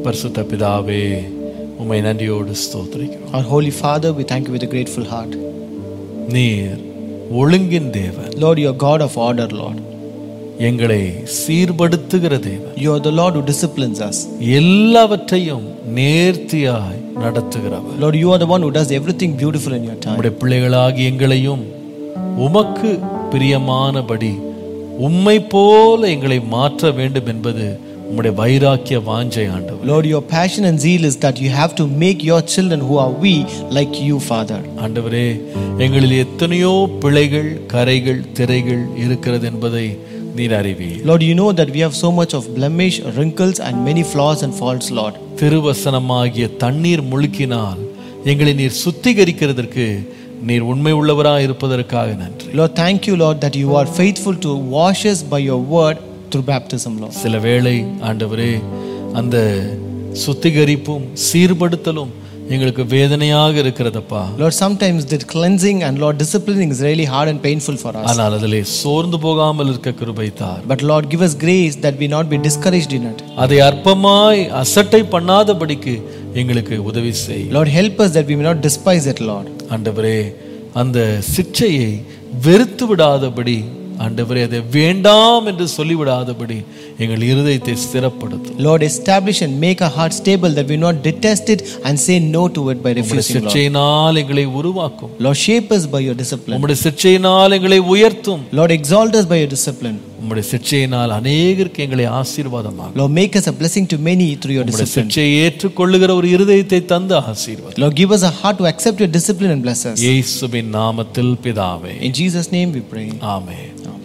பரிசுத்த பிதாவே உம்மை நன்றியோடு ஸ்தோத்திரிக்கிறோம் Our Holy Father, we thank you with a grateful heart. நீர் ஒழுங்கின் தேவன் Lord, you are God of order, Lord. எங்களை சீர்படுத்துகிற தேவன் You are the Lord who disciplines us. எல்லாவற்றையும் நேர்த்தியாய் நடத்துகிறவர் Lord, you are the one who does everything beautiful in your time. நம்முடைய பிள்ளைகளாகி எங்களையும் உமக்கு பிரியமானபடி உம்மை போல எங்களை மாற்ற வேண்டும் என்பது உம்முடைய வைராக்கிய வாஞ்சை ஆண்டவர் Lord, your passion and zeal is that you have to make your children who are we like you, Father. ஆண்டவரே எங்களில் எத்தனையோ பிழைகள் கரைகள் திரைகள் இருக்கிறது என்பதை நீர் அறிவீர் Lord, you know that we have so much of blemish, wrinkles, and many flaws and faults, Lord. திருவசனமாகிய தண்ணீர் முழுக்கினால் எங்களை நீர் சுத்திகரிக்கிறதற்கு நீர் உண்மை உள்ளவராய் இருப்பதற்காக நன்றி Lord, thank you, Lord, that you are faithful to wash us by your word through baptism, Lord. சில வேளை ஆண்டவரே அந்த சுத்திகரிப்பும் சீர்படுத்தலும் எங்களுக்கு வேதனையாக இருக்கிறதப்பா Lord, sometimes the cleansing and Lord, disciplining is really hard and painful for us. ஆனால் அதிலே சோர்ந்து போகாமல் இருக்க கிருபை தார் But Lord, give us grace that we not be discouraged in it. அதை அற்பமாய் அசட்டை பண்ணாதபடிக்கு எங்களுக்கு உதவி செய் Lord, help us that we may not despise it, Lord. ஆண்டவரே அந்த சிக்ஷையை வெறுத்து விடாதபடி ஆண்டவரே அதை வேண்டாம் என்று சொல்லிவிடாதபடி எங்கள் இருதயத்தை ஸ்திரப்படுத்தும் Lord, establish and make our heart stable that we not detest it and say no to it by உம்முடைய refusing, Lord. சிக்ஷையினால் எங்களை உருவாக்கும் Lord, shape us by your discipline. உம்முடைய சிக்ஷையினால் எங்களை உயர்த்தும் Lord, exalt us by your discipline. உம்முடைய சிக்ஷையினால் அநேகருக்கு எங்களை ஆசீர்வாதமாகும் Lord, make us a blessing to many through your உம்முடைய discipline. சிக்ஷையை ஏற்றுக்கொள்ளுகிற ஒரு இருதயத்தை தந்து ஆசீர்வாதம் Lord, give us a heart to accept your discipline and bless us. இயேசுவின் நாமத்தில் பிதாவே In Jesus' name we pray. Amen